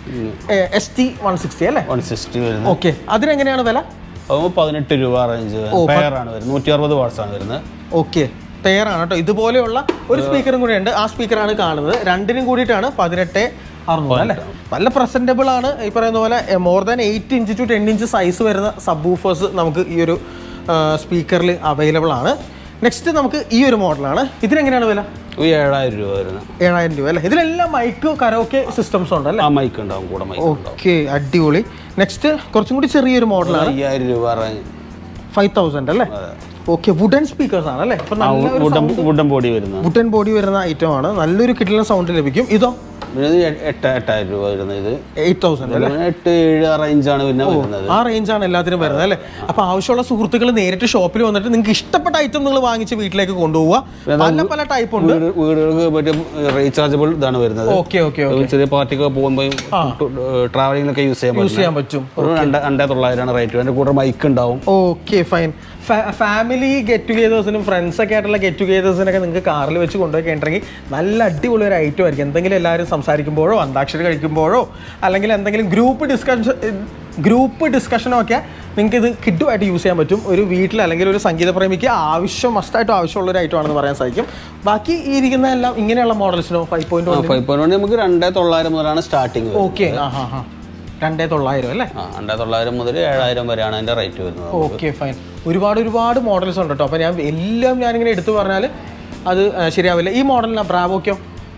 എസ് ടി വൺ സിക്സ്റ്റി അല്ലേ വൺ സിക്സ്റ്റി വരുന്നത് ഓക്കെ അതിനെങ്ങനെയാണ് വില അപ്പോൾ പതിനെട്ട് രൂപ റേഞ്ച് പെയർ ആണ് വരുന്നത് നൂറ്റി അറുപത് വാട്സ് ആണ് വരുന്നത് ഓക്കെ പെയറാണ് കേട്ടോ ഇതുപോലെയുള്ള ഒരു സ്പീക്കറും കൂടെ ഉണ്ട് ആ സ്പീക്കറാണ് കാണുന്നത് രണ്ടിനും കൂടിയിട്ടാണ് പതിനെട്ട് അറുന്നൂറ് അല്ലേ നല്ല പ്രസന്റബിൾ ആണ് ഈ പറയുന്ന പോലെ more than eight inch to ten inch size വരുന്ന സബ് വൂഫേഴ്സ് നമുക്ക് ഈ ഒരു സ്പീക്കറിൽ അവൈലബിൾ ആണ് നെക്സ്റ്റ് നമുക്ക് ഈ ഒരു മോഡലാണ് ഇതിനെങ്ങനെയാണ് വില ഈ ഏഴായിരം രൂപ വരുന്നത് ഏഴായിരം രൂപ അല്ലേ ഇതിലെല്ലാം മൈക്ക് കരോക്കെ സിസ്റ്റംസ് ഉണ്ട് അല്ലേ ആ മൈക്ക് ഉണ്ടാവും കൂടെ മൈക്ക് ഓക്കെ അടിപൊളി നെക്സ്റ്റ് കുറച്ചും കൂടി ചെറിയൊരു മോഡലാണ് അയ്യായിരം രൂപ റേഞ്ച് ഫൈവ് തൗസൻഡ് അല്ലേ ഓക്കെ വുഡൻ സ്പീക്കേഴ്സ് ആണ് അല്ലേ ഇപ്പൊ നല്ല വുഡൻ വുഡൻ ബോഡി വരുന്നത് വുഡൻ ബോഡി വരുന്ന ഐറ്റം ആണ് നല്ലൊരു കിട്ടിലെ സൗണ്ട് ലഭിക്കും ഇതോ പിന്നെ ഇത് എ- എട്ട് എട്ടായിരം രൂപ വരുന്നത് ഇത് എയ്റ്റ് തൗസൻഡ് അല്ലേ പിന്നെ എട്ട് ഏഴ് ആ റേഞ്ചാണ് പിന്നെ വരുന്നത് ആ റേഞ്ചാണ് എല്ലാത്തിനും വരുന്നത് അല്ലേ അപ്പൊ ആവശ്യമുള്ള സുഹൃത്തുക്കൾ നേരിട്ട് ഷോപ്പിൽ വന്നിട്ട് നിങ്ങൾക്ക് ഇഷ്ടപ്പെട്ട ഐറ്റം നിങ്ങൾ വാങ്ങിച്ച് വീട്ടിലേക്ക് കൊണ്ടുപോവുക പല പല ടൈപ്പ് ഉണ്ട് വീട് വീടുകൾക്ക് പറ്റിയ റീചാർജബിൾ ഇതാണ് വരുന്നത് ഓക്കെ ഓക്കെ ഓക്കെ ചെറിയ പാർട്ടിക്കൊക്കെ പോകുമ്പോൾ ട്രാവലിംഗിലൊക്കെ യൂസ് ചെയ്യാൻ യൂസ് ചെയ്യാൻ പറ്റും ഒരു രണ്ട് രണ്ടേ തൊള്ളായിരമാണ് റേറ്റ് അതിന്റെ കൂടെ മൈക്ക് ഉണ്ടാവും ഓക്കെ ഫൈൻ ഫാമിലി ഗെറ്റ് ടുഗേദേഴ്സിനും ഫ്രണ്ട്സ് ഒക്കെ ആയിട്ടുള്ള ഗെറ്റ് ടുഗേദേഴ്സിനൊക്കെ നിങ്ങൾക്ക് കാറിൽ വെച്ച് കൊണ്ടുപോയിട്ടുണ്ടെങ്കിൽ നല്ല അടിപൊളി ഒരു ഐറ്റം ആയിരിക്കും എന്തെങ്കിലും എല്ലാവരും സംസാരിക്കുമ്പോഴോ അന്താക്ഷരി കഴിക്കുമ്പോഴോ അല്ലെങ്കിൽ എന്തെങ്കിലും ഗ്രൂപ്പ് ഡിസ്കഷൻ ഗ്രൂപ്പ് ഡിസ്കഷനോ ഒക്കെ നിങ്ങൾക്ക് ഇത് കിഡുമായിട്ട് യൂസ് ചെയ്യാൻ പറ്റും ഒരു വീട്ടിൽ അല്ലെങ്കിൽ ഒരു സംഗീത പ്രേമിക്ക് ആവശ്യം മസ്റ്റായിട്ടും ആവശ്യമുള്ള ഒരു ഐറ്റം ആണെന്ന് പറയാൻ സാധിക്കും ബാക്കി ഈ ഇരിക്കുന്ന എല്ലാം ഇങ്ങനെയുള്ള മോഡൽസിനോ five point one five point നമുക്ക് രണ്ടേ തൊള്ളായിരം മുതലാണ് സ്റ്റാർട്ടിങ് ഓക്കെ ആ ഹാ ഹാ രണ്ടേ തൊള്ളായിരം അല്ലേ ആ രണ്ടേ തൊള്ളായിരം മുതൽ ഏഴായിരം വരെയാണ് അതിന്റെ റേറ്റ് വരുന്നത് ഓക്കെ ഫൈൻ ഒരുപാട് ഒരുപാട് മോഡൽസ് ഉണ്ട് കേട്ടോ അപ്പോൾ ഞാൻ എല്ലാം ഞാനിങ്ങനെ എടുത്തു പറഞ്ഞാൽ അത് ആ, ശരിയാവില്ല ഈ മോഡലിനാ ബ്രാവോക്കോ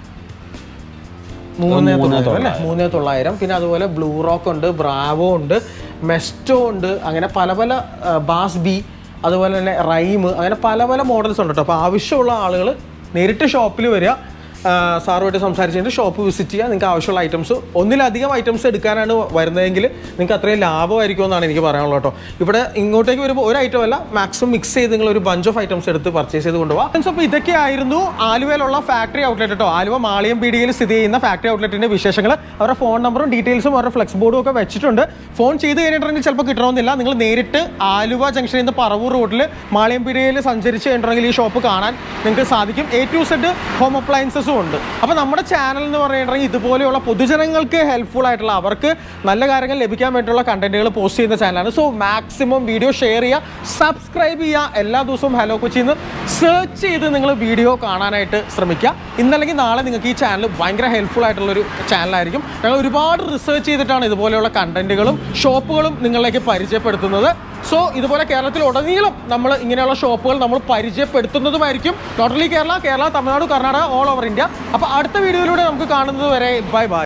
മൂന്നേ തൊള്ളായിരം അല്ലേ മൂന്നേ തൊള്ളായിരം പിന്നെ അതുപോലെ ബ്ലൂ റോക്ക് ഉണ്ട് ബ്രാവോ ഉണ്ട് മെസ്റ്റോ ഉണ്ട് അങ്ങനെ പല പല ആ, ബാസ് ബി അതുപോലെ തന്നെ റൈം അങ്ങനെ പല പല മോഡൽസ് ഉണ്ട് കേട്ടോ അപ്പോൾ ആവശ്യമുള്ള ആളുകൾ നേരിട്ട് ഷോപ്പിൽ വരിക ആ, സാറുമായിട്ട് സംസാരിച്ചിട്ട് ഷോപ്പ് വിസിറ്റ് ചെയ്യുക നിങ്ങൾക്ക് ആവശ്യമുള്ള ഐറ്റംസ് ഒന്നിലധികം ഐറ്റംസ് എടുക്കാനാണ് വരുന്നതെങ്കിൽ നിങ്ങൾക്ക് അത്രയും ലാഭമായിരിക്കും എന്നാണ് എനിക്ക് പറയാനുള്ളത് കേട്ടോ ഇവിടെ ഇങ്ങോട്ടേക്ക് വരുമ്പോൾ ഒരു ഐറ്റം അല്ല മാക്സിമം മിക്സ് ചെയ്ത് നിങ്ങൾ ഒരു ബഞ്ച് ഓഫ് ഐറ്റംസ് എടുത്ത് പർച്ചേസ് ചെയ്ത് കൊണ്ടുപോകാം അപ്പോൾ ഇതൊക്കെ ആയിരുന്നു ആലുവയിലുള്ള ഫാക്ടറി ഔട്ട്ലെറ്റ് കേട്ടോ ആലുവ മാളിയം പീടികയിൽ സ്ഥിതി ചെയ്യുന്ന ഫാക്ടറി ഔട്ട്ലെറ്റിന്റെ വിശേഷങ്ങൾ അവരുടെ ഫോൺ നമ്പറും ഡീറ്റെയിൽസും അവരുടെ ഫ്ലെക്സ് ബോർഡും ഒക്കെ വെച്ചിട്ടുണ്ട് ഫോൺ ചെയ്ത് കഴിഞ്ഞിട്ടുണ്ടെങ്കിൽ ചിലപ്പോൾ കിട്ടണമെന്നില്ല നിങ്ങൾ നേരിട്ട് ആലുവ ജംഗ്ഷനിൽ നിന്ന് പറവൂർ റോഡിൽ മാളിയം പീടികയിൽ സഞ്ചരിച്ച് കഴിഞ്ഞിട്ടുണ്ടെങ്കിൽ ഈ ഷോപ്പ് കാണാൻ നിങ്ങൾക്ക് സാധിക്കും എ ടു സെഡ് ഹോം അപ്ലയൻസസും ഐറ്റംസും ഉണ്ട് അപ്പോൾ നമ്മുടെ ചാനൽ എന്ന് പറയുന്നത് ഇതുപോലെയുള്ള പൊതുജനങ്ങൾക്ക് ഹെൽപ്ഫുൾ ആയിട്ടുള്ള അവർക്ക് നല്ല കാര്യങ്ങൾ ലഭിക്കാൻ വേണ്ടിയുള്ള കണ്ടന്റുകൾ പോസ്റ്റ് ചെയ്യുന്ന ചാനലാണ് സോ മാക്സിമം വീഡിയോ ഷെയർ ചെയ്യുക സബ്സ്ക്രൈബ് ചെയ്യുക എല്ലാ ദിവസവും ഹലോ കൊച്ചിന്ന് സെർച്ച് ചെയ്ത് നിങ്ങൾ വീഡിയോ കാണാനായിട്ട് ശ്രമിക്കുക ഇന്നല്ലെങ്കിൽ നാളെ നിങ്ങൾക്ക് ഈ ചാനൽ ഭയങ്കര ഹെൽപ്ഫുൾ ആയിട്ടുള്ള ഒരു ചാനലായിരിക്കും ഞങ്ങൾ ഒരുപാട് റിസർച്ച് ചെയ്തിട്ടാണ് ഇതുപോലെയുള്ള കണ്ടന്റുകളും ഷോപ്പുകളും നിങ്ങളിലേക്ക് പരിചയപ്പെടുത്തുന്നത് സോ ഇതുപോലെ കേരളത്തിൽ ഉടനീളം നമ്മൾ ഇങ്ങനെയുള്ള ഷോപ്പുകൾ നമ്മൾ പരിചയപ്പെടുത്തുന്നതുമായിരിക്കും not only Kerala Kerala Tamil Nadu Karnataka all over India അപ്പോൾ അടുത്ത വീഡിയോയിലൂടെ നമുക്ക് കാണുന്നത് വരെ ബൈ ബൈ